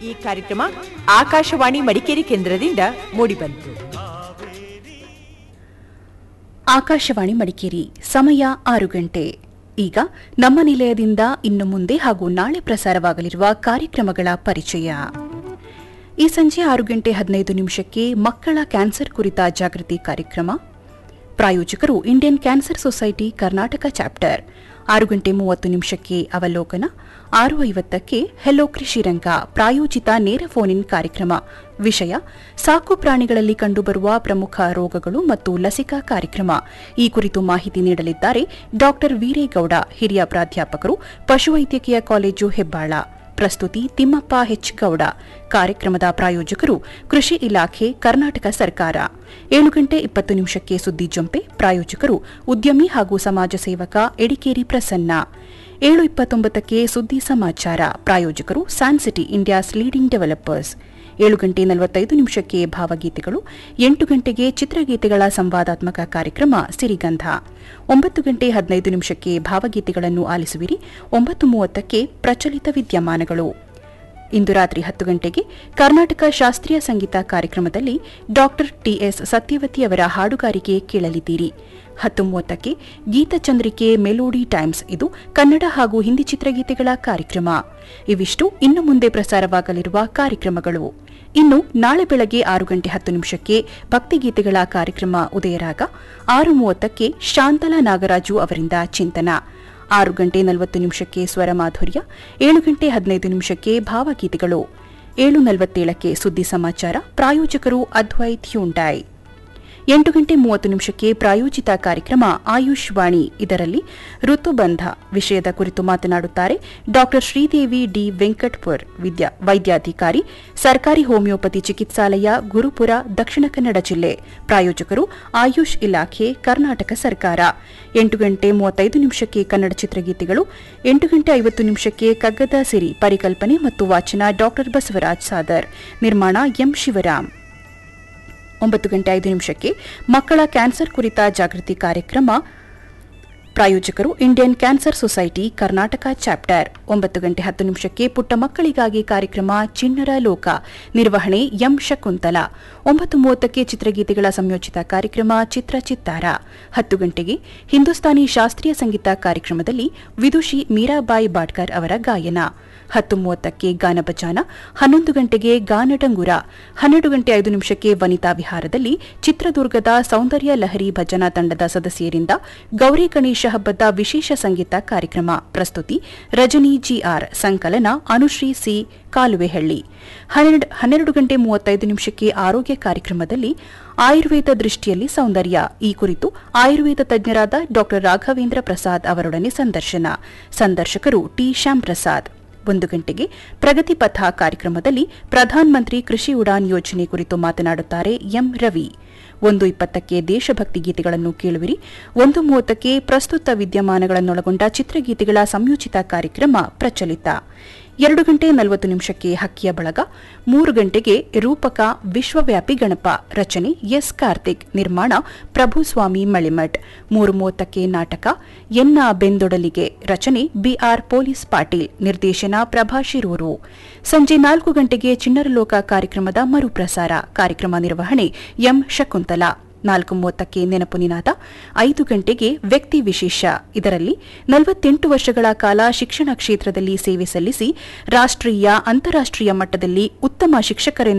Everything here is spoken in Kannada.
ಈ ಕಾರ್ಯಕ್ರಮ ಆಕಾಶವಾಣಿ ಮಡಿಕೇರಿ ಕೇಂದ್ರದಿಂದ ಮೂಡಿಬಂತು ಆಕಾಶವಾಣಿ ಮಡಿಕೇರಿ ಸಮಯ ಆರು ಗಂಟೆ ಈಗ ನಮ್ಮ ನಿಲಯದಿಂದ ಇನ್ನು ಮುಂದೆ ಹಾಗೂ ನಾಳೆ ಪ್ರಸಾರವಾಗಲಿರುವ ಕಾರ್ಯಕ್ರಮಗಳ ಪರಿಚಯ ಈ ಸಂಜೆ ಆರು ಗಂಟೆ ಹದಿನೈದು ನಿಮಿಷಕ್ಕೆ ಮಕ್ಕಳ ಕ್ಯಾನ್ಸರ್ ಕುರಿತ ಜಾಗೃತಿ ಕಾರ್ಯಕ್ರಮ ಪ್ರಾಯೋಜಕರು Indian cancer society Karnataka chapter ಆರು ಗಂಟೆ ಮೂವತ್ತು ನಿಮಿಷಕ್ಕೆ ಅವಲೋಕನ ಆರು ಐವತ್ತಕ್ಕೆ ಹೆಲೋ ಕೃಷಿರಂಗ ಪ್ರಾಯೋಜಿತ ನೇರ ಫೋನ್ ಇನ್ ಕಾರ್ಯಕ್ರಮ ವಿಷಯ ಸಾಕು ಪ್ರಾಣಿಗಳಲ್ಲಿ ಕಂಡುಬರುವ ಪ್ರಮುಖ ರೋಗಗಳು ಮತ್ತು ಲಸಿಕಾ ಕಾರ್ಯಕ್ರಮ ಈ ಕುರಿತು ಮಾಹಿತಿ ನೀಡಲಿದ್ದಾರೆ ಡಾ ವೀರೇಗೌಡ ಹಿರಿಯ ಪ್ರಾಧ್ಯಾಪಕರು ಪಶುವೈದ್ಯಕೀಯ ಕಾಲೇಜು ಹೆಬ್ಬಾಳ ಪ್ರಸ್ತುತಿ ತಿಮ್ಮಪ್ಪ ಹೆಚ್ ಗೌಡ ಕಾರ್ಯಕ್ರಮದ ಪ್ರಾಯೋಜಕರು ಕೃಷಿ ಇಲಾಖೆ ಕರ್ನಾಟಕ ಸರ್ಕಾರ ಏಳು ಗಂಟೆ ಇಪ್ಪತ್ತು ನಿಮಿಷಕ್ಕೆ ಸುದ್ದಿ ಜೊಂಪೆ ಪ್ರಾಯೋಜಕರು ಉದ್ಯಮಿ ಹಾಗೂ ಸಮಾಜ ಸೇವಕ ಎಡಿಕೇರಿ ಪ್ರಸನ್ನ ಏಳು ಇಪ್ಪತ್ತೊಂಬತ್ತಕ್ಕೆ ಸುದ್ದಿ ಸಮಾಚಾರ ಪ್ರಾಯೋಜಕರು ಸ್ಯಾನ್ಸಿಟಿ ಇಂಡಿಯಾಸ್ ಲೀಡಿಂಗ್ ಡೆವಲಪರ್ಸ್ ಏಳು ಗಂಟೆ ನಲವತ್ತೈದು ನಿಮಿಷಕ್ಕೆ ಭಾವಗೀತೆಗಳು ಎಂಟು ಗಂಟೆಗೆ ಚಿತ್ರಗೀತೆಗಳ ಸಂವಾದಾತ್ಮಕ ಕಾರ್ಯಕ್ರಮ ಸಿರಿಗಂಧ ಒಂಬತ್ತು ಗಂಟೆ ಹದಿನೈದು ನಿಮಿಷಕ್ಕೆ ಭಾವಗೀತೆಗಳನ್ನು ಆಲಿಸುವಿರಿ ಒಂಬತ್ತು ಮೂವತ್ತಕ್ಕೆ ಪ್ರಚಲಿತ ವಿದ್ಯಮಾನಗಳು ಇಂದು ರಾತ್ರಿ ಹತ್ತು ಗಂಟೆಗೆ ಕರ್ನಾಟಕ ಶಾಸ್ತ್ರೀಯ ಸಂಗೀತ ಕಾರ್ಯಕ್ರಮದಲ್ಲಿ ಡಾಕ್ಟರ್ ಟಿಎಸ್ ಸತ್ಯವತಿ ಅವರ ಹಾಡುಗಾರಿಕೆ ಕೇಳಲಿದ್ದೀರಿ ಹತ್ತು ಮೂವತ್ತಕ್ಕೆ ಗೀತಚಂದ್ರಿಕೆ ಮೆಲೋಡಿ ಟೈಮ್ಸ್ ಇದು ಕನ್ನಡ ಹಾಗೂ ಹಿಂದಿ ಚಿತ್ರಗೀತೆಗಳ ಕಾರ್ಯಕ್ರಮ ಇವಿಷ್ಟು ಇನ್ನು ಮುಂದೆ ಪ್ರಸಾರವಾಗಲಿರುವ ಕಾರ್ಯಕ್ರಮಗಳು ಇನ್ನು ನಾಳೆ ಬೆಳಗ್ಗೆ ಆರು ಗಂಟೆ ಹತ್ತು ನಿಮಿಷಕ್ಕೆ ಭಕ್ತಿಗೀತೆಗಳ ಕಾರ್ಯಕ್ರಮ ಉದಯರಾಗ ಆರು ಮೂವತ್ತಕ್ಕೆ ಶಾಂತಲಾ ನಾಗರಾಜು ಅವರಿಂದ ಚಿಂತನ ಆರು ಗಂಟೆ ನಲವತ್ತು ನಿಮಿಷಕ್ಕೆ ಸ್ವರ ಮಾಧುರ್ಯ ಏಳು ಗಂಟೆ ಹದಿನೈದು ನಿಮಿಷಕ್ಕೆ ಭಾವಗೀತೆಗಳು ಏಳು ನಲವತ್ತೇಳಕ್ಕೆ ಸುದ್ದಿ ಸಮಾಚಾರ ಪ್ರಾಯೋಜಕರು ಅದ್ವೈತ್ ಹ್ಯುಂಡಾಯ್ ಎಂಟು ಗಂಟೆ ಮೂವತ್ತು ನಿಮಿಷಕ್ಕೆ ಪ್ರಾಯೋಜಿತ ಕಾರ್ಯಕ್ರಮ ಆಯುಷ್ ವಾಣಿ ಇದರಲ್ಲಿ ಋತುಬಂಧ ವಿಷಯದ ಕುರಿತು ಮಾತನಾಡುತ್ತಾರೆ ಡಾ ಶ್ರೀದೇವಿ ಡಿ ವೆಂಕಟ್ಪುರ್ ವಿದ್ಯಾ ವೈದ್ಯಾಧಿಕಾರಿ ಸರ್ಕಾರಿ ಹೋಮಿಯೋಪತಿ ಚಿಕಿತ್ಸಾಲಯ ಗುರುಪುರ ದಕ್ಷಿಣ ಕನ್ನಡ ಜಿಲ್ಲೆ ಪ್ರಾಯೋಜಕರು ಆಯುಷ್ ಇಲಾಖೆ ಕರ್ನಾಟಕ ಸರ್ಕಾರ ಎಂಟು ಗಂಟೆ ಮೂವತ್ತೈದು ನಿಮಿಷಕ್ಕೆ ಕನ್ನಡ ಚಿತ್ರಗೀತೆಗಳು ಎಂಟು ಗಂಟೆ ಐವತ್ತು ನಿಮಿಷಕ್ಕೆ ಕಗ್ಗದ ಸಿರಿ ಪರಿಕಲ್ಪನೆ ಮತ್ತು ವಾಚನ ಡಾ ಬಸವರಾಜ್ ಸಾದರ್ ನಿರ್ಮಾಣ ಎಂ ಶಿವರಾಮ್ ಒಂಬತ್ತು ಗಂಟೆ ಐದು ನಿಮಿಷಕ್ಕೆ ಮಕ್ಕಳ ಕ್ಯಾನ್ಸರ್ ಕುರಿತ ಜಾಗೃತಿ ಕಾರ್ಯಕ್ರಮ ಪ್ರಾಯೋಜಕರು Indian cancer society Karnataka chapter ಒಂಬತ್ತು ಗಂಟೆ ಹತ್ತು ನಿಮಿಷಕ್ಕೆ ಪುಟ್ಟ ಮಕ್ಕಳಿಗಾಗಿ ಕಾರ್ಯಕ್ರಮ ಚಿಣ್ಣರ ಲೋಕ ನಿರ್ವಹಣೆ ಎಂ ಶಕುಂತಲ ಒಂಬತ್ತು ಮೂವತ್ತಕ್ಕೆ ಚಿತ್ರಗೀತೆಗಳ ಸಂಯೋಜಿತ ಕಾರ್ಯಕ್ರಮ ಚಿತ್ರ ಚಿತ್ತಾರ ಹತ್ತು ಗಂಟೆಗೆ ಹಿಂದೂಸ್ತಾನಿ ಶಾಸ್ತ್ರೀಯ ಸಂಗೀತ ಕಾರ್ಯಕ್ರಮದಲ್ಲಿ ವಿದುಷಿ ಮೀರಾಬಾಯಿ ಬಾಡ್ಕರ್ ಅವರ ಗಾಯನ ಹತ್ತು ಮೂವತ್ತಕ್ಕೆ ಗಾನ ಬಚಾನ ಹನ್ನೊಂದು ಗಂಟೆಗೆ ಗಾನಡಂಗುರ ಹನ್ನೆರಡು ಗಂಟೆ ಐದು ನಿಮಿಷಕ್ಕೆ ವನಿತಾ ವಿಹಾರದಲ್ಲಿ ಚಿತ್ರದುರ್ಗದ ಸೌಂದರ್ಯ ಲಹರಿ ಭಜನಾ ತಂಡದ ಸದಸ್ಯರಿಂದ ಗೌರಿ ಗಣೇಶ ಹಬ್ಬದ ವಿಶೇಷ ಸಂಗೀತ ಕಾರ್ಯಕ್ರಮ ಪ್ರಸ್ತುತಿ ರಜನಿ ಜಿಆರ್ ಸಂಕಲನ ಅನುಶ್ರೀ ಸಿ ಕಾಲುವೆಹಳ್ಳಿ ಹನ್ನೆರಡು ಗಂಟೆ ಮೂವತ್ತೈದು ನಿಮಿಷಕ್ಕೆ ಆರೋಗ್ಯ ಕಾರ್ಯಕ್ರಮದಲ್ಲಿ ಆಯುರ್ವೇದ ದೃಷ್ಟಿಯಲ್ಲಿ ಸೌಂದರ್ಯ ಈ ಕುರಿತು ಆಯುರ್ವೇದ ತಜ್ಞರಾದ ಡಾ ರಾಘವೇಂದ್ರ ಪ್ರಸಾದ್ ಅವರೊಡನೆ ಸಂದರ್ಶನ ಸಂದರ್ಶಕರು ಟಿ ಶ್ಯಾಮ್ ಪ್ರಸಾದ್ ಒಂದು ಗಂಟೆಗೆ ಪ್ರಗತಿ ಪಥ ಕಾರ್ಯಕ್ರಮದಲ್ಲಿ ಪ್ರಧಾನಮಂತ್ರಿ ಕೃಷಿ ಉಡಾನ್ ಯೋಜನೆ ಕುರಿತು ಮಾತನಾಡುತ್ತಾರೆ ಎಂ ರವಿ ಒಂದು ಇಪ್ಪತ್ತಕ್ಕೆ ದೇಶಭಕ್ತಿ ಗೀತೆಗಳನ್ನು ಕೇಳುವಿರಿ ಒಂದು ಮೂವತ್ತಕ್ಕೆ ಪ್ರಸ್ತುತ ವಿದ್ಯಮಾನಗಳನ್ನೊಳಗೊಂಡ ಚಿತ್ರಗೀತೆಗಳ ಸಂಯೋಜಿತ ಕಾರ್ಯಕ್ರಮ ಪ್ರಚಲಿತ ಎರಡು ಗಂಟೆ ನಲವತ್ತು ನಿಮಿಷಕ್ಕೆ ಹಕ್ಕಿಯ ಬಳಗ ಮೂರು ಗಂಟೆಗೆ ರೂಪಕ ವಿಶ್ವವ್ಯಾಪಿ ಗಣಪ ರಚನೆ ಎಸ್ ಕಾರ್ತಿಕ್ ನಿರ್ಮಾಣ ಪ್ರಭುಸ್ವಾಮಿ ಮಳಿಮಠ್ ಮೂರು ಮೂವತ್ತಕ್ಕೆ ನಾಟಕ ಎನ್ನ ಬೆಂದೊಡಲಿಗೆ ರಚನೆ ಬಿಆರ್ ಪೊಲೀಸ್ ಪಾಟೀಲ್ ನಿರ್ದೇಶನ ಪ್ರಭಾ ಶಿರೂರು ಸಂಜೆ ನಾಲ್ಕು ಗಂಟೆಗೆ ಚಿಣ್ಣರಲೋಕ ಕಾರ್ಯಕ್ರಮದ ಮರುಪ್ರಸಾರ ಕಾರ್ಯಕ್ರಮ ನಿರ್ವಹಣೆ ಎಂ ಶಕುಂತಲಾ ನಾಲ್ಕು ಮೂವತ್ತಕ್ಕೆ ನೆನಪು ನಿನಾದ ಐದು ಗಂಟೆಗೆ ವ್ಯಕ್ತಿ ವಿಶೇಷ ಇದರಲ್ಲಿ ನಲವತ್ತೆಂಟು ವರ್ಷಗಳ ಕಾಲ ಶಿಕ್ಷಣ ಕ್ಷೇತ್ರದಲ್ಲಿ ಸೇವೆ ಸಲ್ಲಿಸಿ ರಾಷ್ಟ್ರೀಯ ಅಂತಾರಾಷ್ಟ್ರೀಯ ಮಟ್ಟದಲ್ಲಿ ಉತ್ತಮ ಶಿಕ್ಷಕರೆಂದು